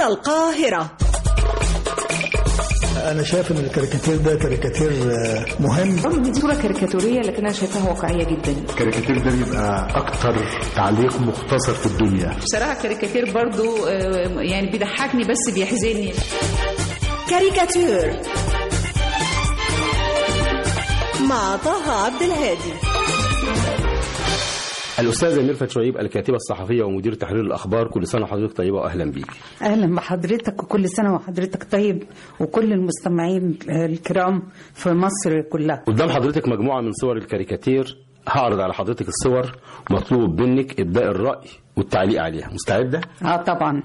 القاهرة انا شايف ان الكاريكاتير ده كاريكاتير آه، مهم رغم دي صورة كاريكاتورية لكن أنا شايفاها واقعية جدا الكاريكاتير ده بيبقى اكتر تعليق مختصر في الدنيا بصراحة كاريكاتير برضو آه، يعني بيضحكني بس بيحزنني كاريكاتير مع طه عبد الهادي الأستاذة ميرفت شعيب الكاتبة الصحفية ومدير تحرير الأخبار كل سنة وحضرتك طيبة وأهلا بيك اهلا بحضرتك وكل سنه وحضرتك طيب وكل المستمعين الكرام في مصر كلها قدام حضرتك مجموعة من صور الكاريكاتير هعرض على حضرتك الصور مطلوب منك إبداء الرأي والتعليق عليها مستعدة؟ اه طبعا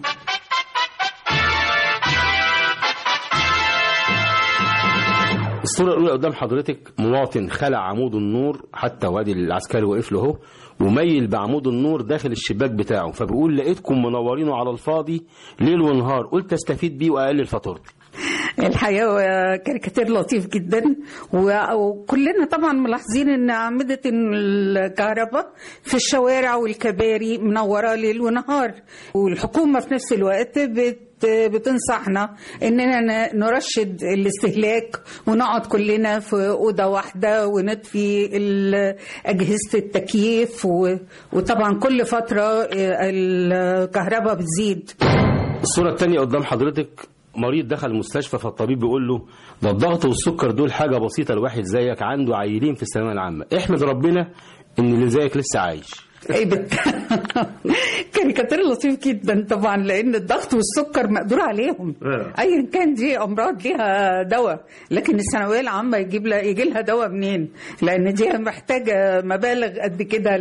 الصورة الأولى قدام حضرتك مواطن خلع عمود النور حتى وادي العسكري واقف له اهو وميل بعمود النور داخل الشباك بتاعه فبيقول لقيتكم منورينه على الفاضي ليل ونهار قلت استفيد بيه واقلل فاتورتي الحقيقه هو كاريكاتير لطيف جدا و- وكلنا طبعا ملاحظين ان اعمده الكهرباء في الشوارع والكباري منوره ليل ونهار والحكومه في نفس الوقت بت بتنصحنا اننا ن- نرشد الاستهلاك ونقعد كلنا في اوضه واحده ونطفي ال- اجهزه التكييف و- وطبعا كل فتره آه، الكهرباء بتزيد الصورة الثانية قدام حضرتك مريض دخل المستشفى فالطبيب بيقول له ده الضغط والسكر دول حاجة بسيطة الواحد زيك عنده عيلين في الثانوية العامة احمد ربنا ان اللي زيك لسه عايش اي بت... كاريكاتير لطيف جدا طبعا لان الضغط والسكر مقدور عليهم آه. ايا كان دي امراض ليها دواء لكن الثانويه العامه يجيب لها يجي لها دواء منين لان دي محتاجه مبالغ قد كده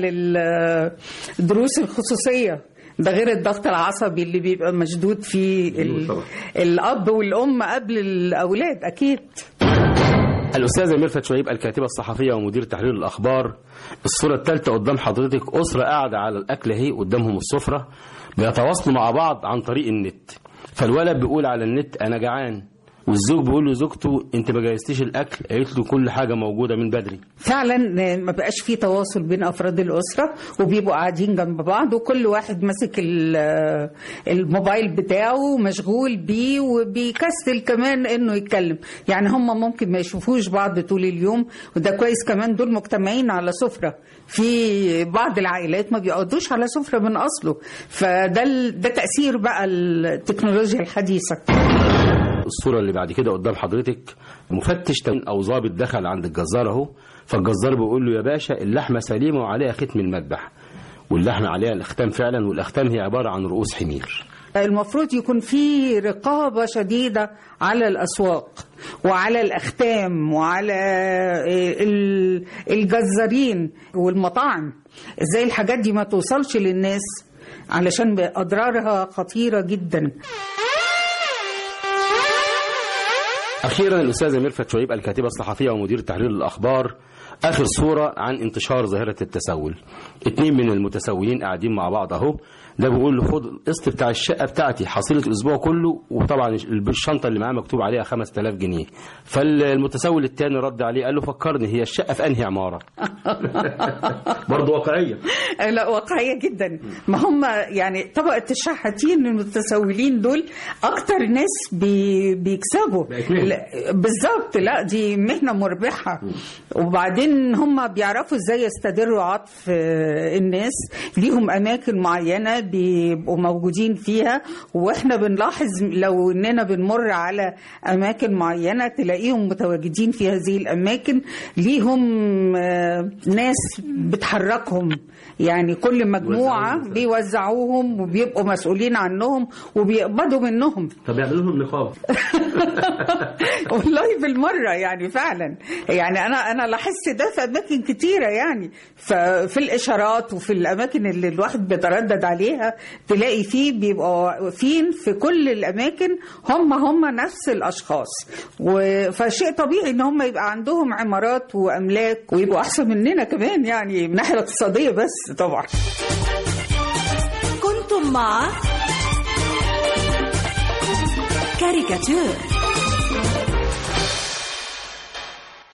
للدروس الخصوصيه ده غير الضغط العصبي اللي بيبقى مشدود فيه ال... طبعا. الاب والام قبل الاولاد اكيد الأستاذة ميرفت شعيب الكاتبة الصحفية ومدير تحرير الأخبار الصورة الثالثة قدام حضرتك أسرة قاعدة على الأكل اهي قدامهم السفرة بيتواصلوا مع بعض عن طريق النت فالولد بيقول على النت أنا جعان والزوج بيقول لزوجته أنت ما جهزتيش الأكل قالت له كل حاجة موجودة من بدري فعلا ما بقاش في تواصل بين افراد الاسره وبيبقوا قاعدين جنب بعض وكل واحد ماسك ال- الموبايل بتاعه مشغول بيه وبيكسل كمان انه يتكلم يعني هم ممكن ما يشوفوش بعض طول اليوم وده كويس كمان دول مجتمعين على سفره في بعض العائلات ما بيقعدوش على سفره من اصله فده ال- ده تاثير بقى التكنولوجيا الحديثه الصورة اللي بعد كده قدام حضرتك مفتش تموين أو ضابط دخل عند الجزار أهو فالجزار بيقول له يا باشا اللحمة سليمة وعليها ختم المذبح واللحمة عليها الأختام فعلا والأختام هي عبارة عن رؤوس حمير المفروض يكون في رقابة شديدة على الأسواق وعلى الأختام وعلى ال- الجزارين والمطاعم ازاي الحاجات دي ما توصلش للناس علشان أضرارها خطيرة جدا أخيرا الأستاذة ميرفت شعيب الكاتبة الصحفية ومدير تحرير الأخبار آخر صورة عن انتشار ظاهرة التسول اتنين من المتسولين قاعدين مع بعض أهو ده بيقول له خد القسط بتاع الشقة بتاعتي حصيلة الأسبوع كله وطبعا الشنطة اللي معاه مكتوب عليها 5000 جنيه فالمتسول التاني رد عليه قال له فكرني هي الشقة في أنهي عمارة برضه واقعية لا واقعية جدا ما هم يعني طبقة الشحاتين المتسولين دول أكتر ناس بي بيكسبوا بقت مهنة. لا، بالظبط لا دي مهنة مربحة وبعدين هم بيعرفوا ازاي يستدروا عطف آه، الناس ليهم أماكن معينة بيبقوا موجودين فيها واحنا بنلاحظ لو اننا بنمر على أماكن معينة تلاقيهم متواجدين في هذه الأماكن ليهم آه، ناس بتحركهم يعني كل مجموعة بيوزعوهم وبيبقوا مسؤولين عنهم وبيقبضوا منهم طب يعملوا لهم نقابة والله بالمرة يعني فعلا يعني أنا أنا لاحظت ده في أماكن كتيرة يعني ففي الإشارات وفي الأماكن اللي الواحد بيتردد عليها تلاقي فيه بيبقوا واقفين في كل الأماكن هم هم نفس الأشخاص و- فشيء طبيعي إن هم يبقى عندهم عمارات وأملاك ويبقوا أحسن مننا كمان يعني من الناحية الاقتصادية بس طبعا كنتم مع كاريكاتير